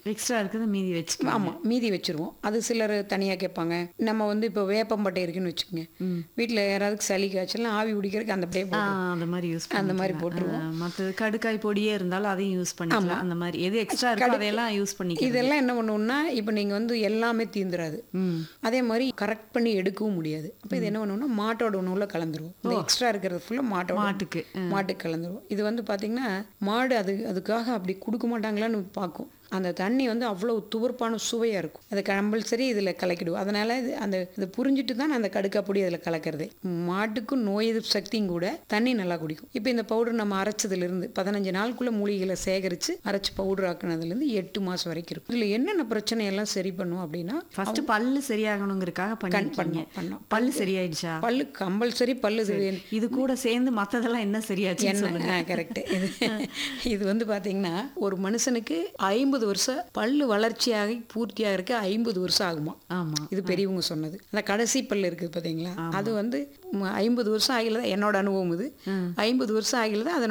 Extra இருக்கிறத மீதி வச்சுக்கலாம் ஆமாம் மீதி வச்சுருவோம் அது சிலர் தனியாக கேட்பாங்க நம்ம வந்து இப்போ வேப்பம்பட்டை இருக்குன்னு வச்சுக்கோங்க வீட்டில் யாராவது சளி காய்ச்சலாம் ஆவி பிடிக்கிறதுக்கு அந்த அப்படியே ஆ, போட்டு அந்த மாதிரி யூஸ் அந்த மாதிரி போட்டுருவோம். மற்ற கடுக்காய் பொடியே இருந்தாலும் அதையும் யூஸ் பண்ணிக்கலாம் அந்த மாதிரி எது எக்ஸ்ட்ரா இருக்கோ அதையெல்லாம் யூஸ் பண்ணிக்கலாம் இதெல்லாம் என்ன பண்ணுவோம்னா இப்போ நீங்கள் வந்து எல்லாமே தீந்துராது ம் அதே மாதிரி கரெக்ட் பண்ணி எடுக்கவும் முடியாது அப்போ இது என்ன பண்ணுவோம்னா மாட்டோட உணவுல கலந்துருவோம் இந்த எக்ஸ்ட்ரா இருக்கிறது ஃபுல்லாக மாட்டோட மாட்டுக்கு மாட்டுக்கு கலந்துருவோம் இது வந்து பார்த்தீங்கன்னா மாடு அது அதுக்காக அப்படி கொடுக்க மாட்டாங்களான்னு பார்க்கும் அந்த தண்ணி வந்து அவ்வளோ துவர்ப்பான சுவையாக இருக்கும் அது கம்பல்சரி இதில் கலக்கிடுவோம் அதனால இது அந்த இது புரிஞ்சுட்டு தான் அந்த கடுக்காப்பொடி அதில் கலக்கிறதே மாட்டுக்கும் நோய் எதிர்ப்பு சக்தியும் கூட தண்ணி நல்லா குடிக்கும் இப்போ இந்த பவுடர் நம்ம அரைச்சதுலேருந்து பதினஞ்சு நாளுக்குள்ள மூலிகைகளை சேகரித்து அரைச்சி பவுடர் ஆக்குனதுலேருந்து எட்டு மாதம் வரைக்கும் இருக்கும் இதில் என்னென்ன பிரச்சனையெல்லாம் சரி பண்ணும் அப்படின்னா ஃபர்ஸ்ட் பல்லு சரியாகணுங்கிறதுக்காக பண்ணிருக்கீங்க பண்ணோம், பண்ணோம். பல்லு சரியாயிடுச்சா பல்லு கம்பல்சரி பல்லு இது இது கூட சேர்ந்து மத்ததெல்லாம் என்ன சரியாச்சு என்ன கரெக்ட் இது இது வந்து பாத்தீங்கன்னா ஒரு மனுஷனுக்கு ஐம்பது வருஷம் பல்லு வளர்ச்சியாகி பூர்த்தியாக இருக்க ஐம்பது வருஷம் ஆகுமா ஆமா இது பெரியவங்க சொன்னது அந்த கடைசி பல்லு இருக்குது பார்த்தீங்களா அது வந்து ஐம்பது வருஷம் ஆகல என்னோட அனுபவம் இது ஐம்பது வருஷம் ஆகல அதனோட